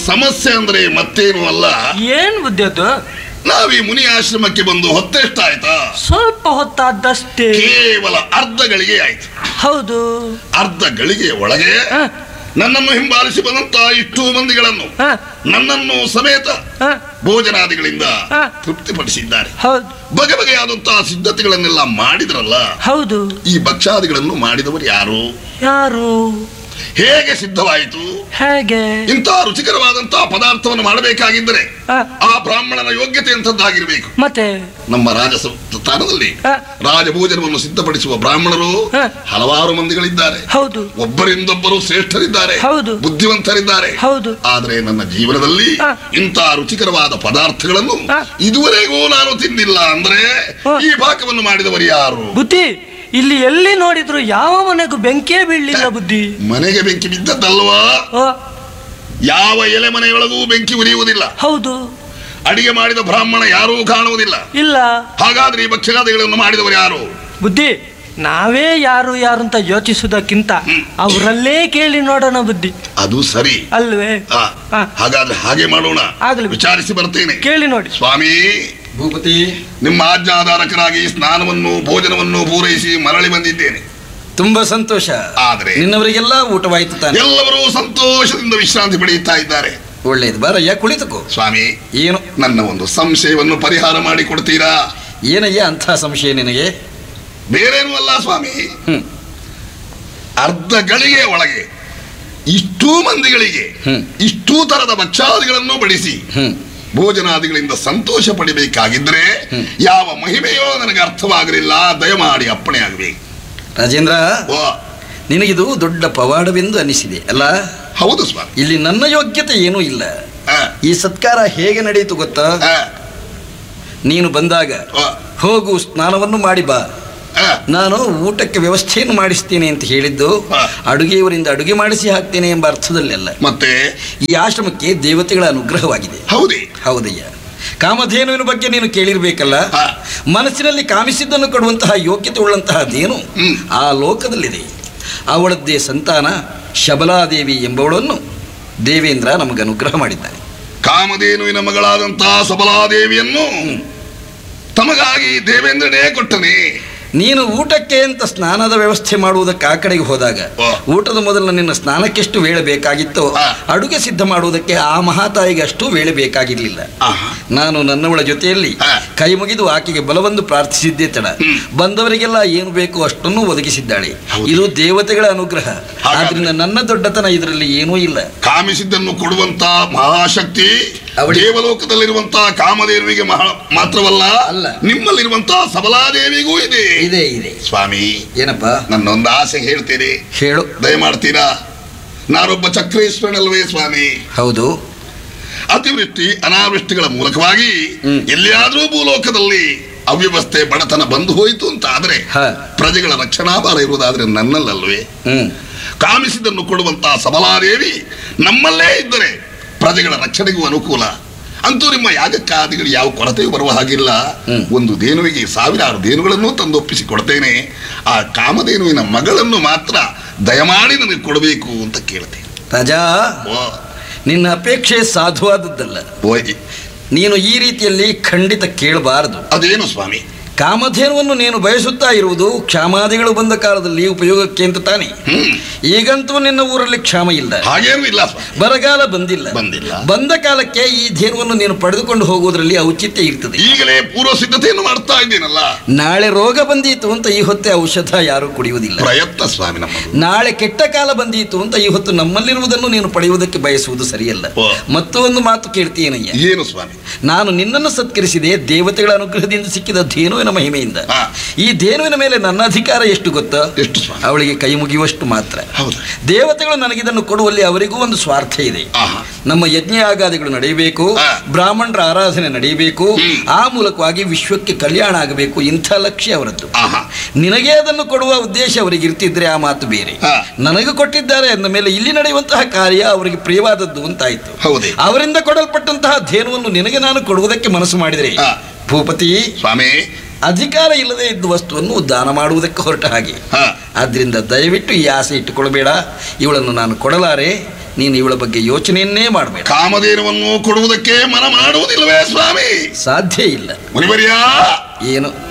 ಸಮಸ್ಯೆ ಅಂದ್ರೆ ಮತ್ತೇನು ಅಲ್ಲ ಏನ್ ಬುದ್ಧಿ ಅದು ನಾವ್ ಈ ಮುನಿ ಆಶ್ರಮಕ್ಕೆ ಬಂದು ಹೊತ್ತೆಷ್ಟಾಯ್ತಾ ಸ್ವಲ್ಪ ಹೊತ್ತಾದಷ್ಟೇ ಕೇವಲ ಅರ್ಧ ಗಳಿಗೆ ಆಯ್ತು ಹೌದು ಅರ್ಧ ಗಳಿಗೆಯ ಒಳಗೆ ಹ, ನನ್ನನ್ನು ಹಿಂಬಾಲಿಸಿ ಬಂದಂತ ಇಷ್ಟು ಮಂದಿಗಳನ್ನು ಹ, ನನ್ನನ್ನು ಸಮೇತ ಹ, ಭೋಜನಾದಿಗಳಿಂದ ಹ. ತೃಪ್ತಿಪಡಿಸಿದ್ದಾರೆ ಹೌದು ಬಗೆ ಬಗೆಯಾದಂತಹ ಸಿದ್ಧತೆಗಳನ್ನೆಲ್ಲ ಮಾಡಿದ್ರಲ್ಲ ಹೌದು ಈ ಭಕ್ಷಾದಿಗಳನ್ನು ಮಾಡಿದವರು ಯಾರು ಯಾರು ಹೇಗೆ ಸಿದ್ಧವಾಯಿತು ಹೇಗೆ ಇಂತಹ ರುಚಿಕರವಾದಂತಹ ಪದಾರ್ಥವನ್ನು ಮಾಡಬೇಕಾಗಿದ್ದರೆ ಹ, ಆ ಬ್ರಾಹ್ಮಣನ ಯೋಗ್ಯತೆ ಅಂತದ್ದಾಗಿರ್ಬೇಕು ಮತ್ತೆ ನಮ್ಮ ರಾಜ ಸ್ಥಾನದಲ್ಲಿ ಹ, ರಾಜಭೋಜನವನ್ನು ಸಿದ್ಧಪಡಿಸುವ ಬ್ರಾಹ್ಮಣರು ಹ. ಹಲವಾರು ಮಂದಿಗಳಿದ್ದಾರೆ ಹೌದು ಒಬ್ಬರಿಂದೊಬ್ಬರು ಶ್ರೇಷ್ಠರಿದ್ದಾರೆ ಹೌದು. ಬುದ್ಧಿವಂತರಿದ್ದಾರೆ ಹೌದು ಆದರೆ ನನ್ನ ಜೀವನದಲ್ಲಿ ಹ. ಇಂತಹ ರುಚಿಕರವಾದ ಪದಾರ್ಥಗಳನ್ನು ಹ. ಇದುವರೆಗೂ ನಾನು ತಿಂದಿಲ್ಲ ಅಂದ್ರೆ ಹ. ಈ ಪಾಕವನ್ನು ಮಾಡಿದವರು ಯಾರು ಬುದ್ಧಿ ಇಲ್ಲಿ ಎಲ್ಲಿ ನೋಡಿದ್ರು ಯಾವ ಮನೆಗೂ ಬೆಂಕಿಯೇ ಬೀಳಲಿಲ್ಲ ಬುದ್ಧಿ ಮನೆಗೆ ಬೆಂಕಿ ಬಿದ್ದದ್ದಲ್ವಾ ಓ, ಯಾವ ಎಲೆ ಮನೆಯೊಳಗೂ ಬೆಂಕಿ ಉರಿಯುವುದಿಲ್ಲ ಹೌದು ಅಡಿಗೆ ಮಾಡಿದ ಬ್ರಾಹ್ಮಣ ಯಾರೂ ಕಾಣುವುದಿಲ್ಲ ಇಲ್ಲ ಹಾಗಾದ್ರೆ ಈ ಭಕ್ಷ್ಯಗಾದಿಗಳನ್ನು ಮಾಡಿದವರು ಯಾರು ಬುದ್ಧಿ ನಾವೇ ಯಾರು ಯಾರು ಅಂತ ಯೋಚಿಸುವುದಕ್ಕಿಂತ ಅವರಲ್ಲೇ ಕೇಳಿ ನೋಡೋಣ ಬುದ್ಧಿ ಅದು ಸರಿ ಅಲ್ವೇ ಆ, ಆ. ಹಾಗಾದ್ರೆ ಹಾಗೆ ಮಾಡೋಣ ಆಗ್ಲಿ. ವಿಚಾರಿಸಿ ಬರ್ತೇನೆ ಕೇಳಿ ನೋಡಿ ಸ್ವಾಮಿ ಭೂಪತಿ ನಿಮ್ಮ ಆಜ್ಞಾಧಾರಕರಾಗಿ ಸ್ನಾನವನ್ನು ಭೋಜನವನ್ನು ಪೂರೈಸಿ ಮರಳಿ ಬಂದಿದ್ದೇನೆ ತುಂಬಾ ಸಂತೋಷ ಆದ್ರೆ ನಿನ್ನವರಿಗೆಲ್ಲ ಊಟವಾಯ್ತು ತಾನೆ ಎಲ್ಲರೂ ಸಂತೋಷದಿಂದ ವಿಶ್ರಾಂತಿ ಪಡೆಯುತ್ತಾ ಇದ್ದಾರೆ ಒಳ್ಳೇದು ಬಾರಯ್ಯ ಕುಳಿತುಕೋ ಸ್ವಾಮಿ ಏನು ನನ್ನ ಒಂದು ಸಂಶಯವನ್ನು ಪರಿಹಾರ ಮಾಡಿ ಕೊಡ್ತೀರಾ ಏನಯ್ಯ ಅಂಥ ಸಂಶಯ ನಿನಗೆ ಬೇರೇನೂ ಅಲ್ಲ ಸ್ವಾಮಿ ಹ್ಮ್ ಅರ್ಧ ಗಳಿಗೆ ಒಳಗೆ ಇಷ್ಟೂ ಮಂದಿಗಳಿಗೆ ಹ್ಮ್. ಇಷ್ಟೂ ತರದ ಭಕ್ಷಾದಿಗಳನ್ನು ಬಡಿಸಿ ಹ್ಮ್ ಭೋಜನಾದಿಗಳಿಂದ ಸಂತೋಷ ಪಡಿಬೇಕಾಗಿದ್ರೆ ಹ್ಮ್. ಯಾವ ಮಹಿಮೆಯೋ ನನಗೆ ಅರ್ಥವಾಗಲಿಲ್ಲ ದಯಮಾಡಿ ಅಪ್ಪಣೆ ಆಗಬೇಕು ರಾಜೇಂದ್ರ ಓ ನಿನಗಿದು ದೊಡ್ಡ ಪವಾಡವೆಂದು ಅನಿಸಿದೆ ಅಲ್ಲ ಹೌದು ಸ್ವಾಮಿ ಇಲ್ಲಿ ನನ್ನ ಯೋಗ್ಯತೆ ಏನೂ ಇಲ್ಲ ಆ, ಈ ಸತ್ಕಾರ ಹೇಗೆ ನಡೆಯಿತು ಗೊತ್ತಾ ಆ, ನೀನು ಬಂದಾಗ ಆ, ಹೋಗು ಸ್ನಾನವನ್ನು ಮಾಡಿ ಬಾ ಆ, ನಾನು ಊಟಕ್ಕೆ ವ್ಯವಸ್ಥೆಯನ್ನು ಮಾಡಿಸ್ತೇನೆ ಅಂತ ಹೇಳಿದ್ದು ಹಾ. ಅಡುಗೆಯವರಿಂದ ಅಡುಗೆ ಮಾಡಿಸಿ ಹಾಕ್ತೇನೆ ಎಂಬ ಅರ್ಥದಲ್ಲಿ ಅಲ್ಲ ಮತ್ತೆ ಈ ಆಶ್ರಮಕ್ಕೆ ದೇವತೆಗಳ ಅನುಗ್ರಹವಾಗಿದೆ ಹೌದೇ ಹೌದಯ್ಯ ಕಾಮಧೇನುವಿನ ಬಗ್ಗೆ ನೀನು ಕೇಳಿರ್ಬೇಕಲ್ಲ ಹಾ. ಮನಸ್ಸಿನಲ್ಲಿ ಕಾಮಿಸಿದ್ದನ್ನು ಕೊಡುವಂತಹ ಯೋಗ್ಯತೆ ಉಳ್ಳಂತಹ ಧೇನು ಹ್ಮ್. ಆ ಲೋಕದಲ್ಲಿದೆ ಅವಳದ್ದೇ ಸಂತಾನ ಶಬಲಾದೇವಿ ಎಂಬವಳನ್ನು ದೇವೇಂದ್ರ ನಮಗೆ ಅನುಗ್ರಹ ಮಾಡಿದ್ದಾನೆ ಕಾಮಧೇನುವಿನ ಮಗಳಾದಂತಹ ಸಬಲಾದೇವಿಯನ್ನು ತಮಗಾಗಿ ದೇವೇಂದ್ರನೇ ಕೊಟ್ಟನೆ ನೀನು ಊಟಕ್ಕೆ ಅಂತ ಸ್ನಾನದ ವ್ಯವಸ್ಥೆ ಮಾಡುವುದಕ್ಕೆ ಆ ಕಡೆಗೆ ಹೋದಾಗ ವಾ. ಊಟದ ಮೊದಲು ನಿನ್ನ ಸ್ನಾನಕ್ಕೆಷ್ಟು ವೇಳೆ ಬೇಕಾಗಿತ್ತೋ ಹಾ. ಅಡುಗೆ ಸಿದ್ಧ ಮಾಡುವುದಕ್ಕೆ ಆ ಮಹಾತಾಯಿಗೆ ಅಷ್ಟು ವೇಳೆ ಬೇಕಾಗಿರಲಿಲ್ಲ ಆಹಾ. ನಾನು ನನ್ನವಳ ಜೊತೆಯಲ್ಲಿ ಹಾ. ಕೈ ಮುಗಿದು ಆಕೆಗೆ ಬಲವನ್ನು ಪ್ರಾರ್ಥಿಸಿದ್ದೇ ತಡ ಹ್ಮ್. ಬಂದವರಿಗೆಲ್ಲ ಏನು ಬೇಕು ಅಷ್ಟನ್ನು ಒದಗಿಸಿದ್ದಾಳೆ ಹೌದು. ಇದು ದೇವತೆಗಳ ಅನುಗ್ರಹ ಹಾಗಾದ್ರೆ- ಆದ್ರಿಂದ ನನ್ನ ದೊಡ್ಡತನ ಇದರಲ್ಲಿ ಏನೂ ಇಲ್ಲ ಕಾಮಿಸಿದ್ದನ್ನು ಕೊಡುವಂತ ಮಹಾಶಕ್ತಿ ಅವಳಿ- ದೇವಲೋಕದಲ್ಲಿರುವಂತಹ ಕಾಮಧೇನುವಿಗೆ ಮಹಾ ಮಾತ್ರವಲ್ಲ ಅಲ್ಲ. ನಿಮ್ಮಲ್ಲಿರುವಂತಹ ಸಬಲಾದೇವಿಗೂ ಇದೆ ಇದೆ ಇದೆ ಸ್ವಾಮಿ ಏನಪ್ಪ ನನ್ನೊಂದು ಆಸೆ ಹೇಳ್ತೇನೆ ಹೇಳು ದಯಮಾಡ್ತೀರಾ ನಾನೊಬ್ಬ ಚಕ್ರೇಶ್ವರನಲ್ವೇ ಸ್ವಾಮಿ ಹೌದು ಅತಿವೃಷ್ಟಿ ಅನಾವೃಷ್ಟಿಗಳ ಮೂಲಕವಾಗಿ ಹ್ಮ್. ಎಲ್ಲಿಯಾದ್ರೂ ಭೂಲೋಕದಲ್ಲಿ ಅವ್ಯವಸ್ಥೆ ಬಡತನ ಬಂದು ಹೋಯಿತು ಅಂತ ಆದ್ರೆ ಹ. ಪ್ರಜೆಗಳ ರಕ್ಷಣಾಭಾರ ಇರುವುದಾದ್ರೆ ನನ್ನಲ್ಲಲ್ವೇ ಹ್ಮ್ ಕಾಮಿಸಿದನ್ನು ಕೊಡುವಂತಹ ಸಬಲಾದೇವಿ ನಮ್ಮಲ್ಲೇ ಇದ್ದರೆ ಪ್ರಜೆಗಳ ರಕ್ಷಣೆಗೂ ಅನುಕೂಲ ಅಂತೂ ನಿಮ್ಮ ಯಾಗಕ್ಕಾದಿಗಳು ಯಾವ ಕೊರತೆಯೂ ಬರುವ ಹಾಗಿಲ್ಲ ಹ್ಮ್. ಒಂದು ದೇನುವಿಗೆ ಸಾವಿರಾರು ದೇನುಗಳನ್ನು ತಂದೊಪ್ಪಿಸಿ ಕೊಡ್ತೇನೆ ಆ ಕಾಮಧೇನುವಿನ ಮಗಳನ್ನು ಮಾತ್ರ ದಯಮಾಡಿ ನನಗೆ ಕೊಡಬೇಕು ಅಂತ ಕೇಳ್ತೇನೆ ರಾಜಾ ಓ, ನಿನ್ನ ಅಪೇಕ್ಷೆ ಸಾಧುವಾದದ್ದಲ್ಲ ಓ, ನೀನು ಈ ರೀತಿಯಲ್ಲಿ ಖಂಡಿತ ಕೇಳಬಾರದು ಅದೇನು ಸ್ವಾಮಿ ಕಾಮಧೇನುವನ್ನು ನೀನು ಬಯಸುತ್ತಾ ಇರುವುದು ಕ್ಷಾಮಾದಿಗಳು ಬಂದ ಕಾಲದಲ್ಲಿ ಉಪಯೋಗಕ್ಕೆ ಅಂತ ತಾನೆ ಹ್ಮ್ ಈಗಂತೂ ನಿನ್ನ ಊರಲ್ಲಿ ಕ್ಷಾಮ ಇಲ್ಲ ಹಾಗೇನು ಇಲ್ಲ ಸ್ವಾಮಿ ಬರಗಾಲ ಬಂದಿಲ್ಲ ಬಂದಿಲ್ಲ. ಬಂದ ಕಾಲಕ್ಕೆ ಈ ಧೇನುವನ್ನು ನೀನು ಪಡೆದುಕೊಂಡು ಹೋಗುವುದರಲ್ಲಿ ಔಚಿತ್ಯ ಇರ್ತದೆ ಈಗಲೇ ಪೂರ್ವ ಸಿದ್ಧತೆಯನ್ನು ಮಾಡ್ತಾ ಇದ್ದೀನಲ್ಲ ನಾಳೆ ರೋಗ ಬಂದೀತು ಅಂತ ಈ ಹೊತ್ತೆ ಔಷಧ ಯಾರು ಕುಡಿಯುವುದಿಲ್ಲ ಪ್ರಯತ್ನ ಸ್ವಾಮಿ ನಮ್ಮದು ನಾಳೆ ಕೆಟ್ಟ ಕಾಲ ಬಂದೀತು ಅಂತ ಈ ಹೊತ್ತು ನಮ್ಮಲ್ಲಿರುವುದನ್ನು ನೀನು ಪಡೆಯುವುದಕ್ಕೆ ಬಯಸುವುದು ಸರಿಯಲ್ಲ ಓ. ಮತ್ತೊಂದು ಮಾತು ಕೇಳ್ತೀನಯ್ಯ ಏನು ಸ್ವಾಮಿ ನಾನು ನಿನ್ನನ್ನು ಸತ್ಕರಿಸಿದೆ ದೇವತೆಗಳ ಅನುಗ್ರಹದಿಂದ ಸಿಕ್ಕಿದ ಧೇನುವಿನ ಮಹಿಮೆಯಿಂದ ಹಾ. ಈ ಧೇನುವಿನ ಮೇಲೆ ನನ್ನ ಅಧಿಕಾರ ಎಷ್ಟು ಗೊತ್ತಾ ಎಷ್ಟು ಸ್ವಾಮಿ ಅವಳಿಗೆ ಕೈ ಮುಗಿಯುವಷ್ಟು ಮಾತ್ರ ಹೌದು ದೇವತೆಗಳು ನನಗಿದನ್ನು ಕೊಡುವಲ್ಲಿ ಅವರಿಗೂ ಒಂದು ಸ್ವಾರ್ಥ ಇದೆ ಆಹಾ ನಮ್ಮ ಯಜ್ಞ ಯಾಗಾದಿಗಳು ನಡೆಯಬೇಕು ಹಾ. ಬ್ರಾಹ್ಮಣರ ಆರಾಧನೆ ನಡೆಯಬೇಕು ಹ್ಮ್. ಆ ಮೂಲಕವಾಗಿ ವಿಶ್ವಕ್ಕೆ ಕಲ್ಯಾಣ ಆಗಬೇಕು ಇಂಥ ಲಕ್ಷ್ಯ ಅವರದ್ದು ಆಹಾ ನಿನಗೆ ಅದನ್ನು ಕೊಡುವ ಉದ್ದೇಶ ಅವರಿಗೆ ಇರ್ತಿದ್ರೆ ಆ ಮಾತು ಬೇರೆ ಹಾ. ನನಗೆ ಕೊಟ್ಟಿದ್ದಾರೆ ಅಂದ ಮೇಲೆ ಇಲ್ಲಿ ನಡೆಯುವಂತಹ ಕಾರ್ಯ ಅವರಿಗೆ ಪ್ರಿಯವಾದದ್ದು ಅಂತಾಯ್ತು ಹೌದೇ ಅವರಿಂದ ಕೊಡಲ್ಪಟ್ಟಂತಹ ಧೇನುವನ್ನು ನಿನಗೆ ನಾನು ಕೊಡುವುದಕ್ಕೆ ಮನಸ್ಸು ಮಾಡಿದರೆ ಹಾ. ಭೂಪತಿ ಸ್ವಾಮಿ ಅಧಿಕಾರ ಇಲ್ಲದೆ ಇದ್ದ ವಸ್ತುವನ್ನು ದಾನ ಮಾಡುವುದಕ್ಕೆ ಹೊರಟ ಹಾಗೆ ಹಾ ಆದ್ದರಿಂದ ದಯವಿಟ್ಟು ಈ ಆಸೆ ಇಟ್ಟುಕೊಳ್ಬೇಡ ಇವಳನ್ನು ನಾನು ಕೊಡಲಾರೆ ನೀನು ಇವಳ ಬಗ್ಗೆ ಯೋಚನೆಯನ್ನೇ ಮಾಡಬೇಡ ಕಾಮಧೇನುವನ್ನು ಕೊಡುವುದಕ್ಕೆ ಮನ ಮಾಡುವುದಿಲ್ಲವೇ ಸ್ವಾಮಿ ಸಾಧ್ಯ ಇಲ್ಲ ಮುನಿವರ್ಯ ಏನು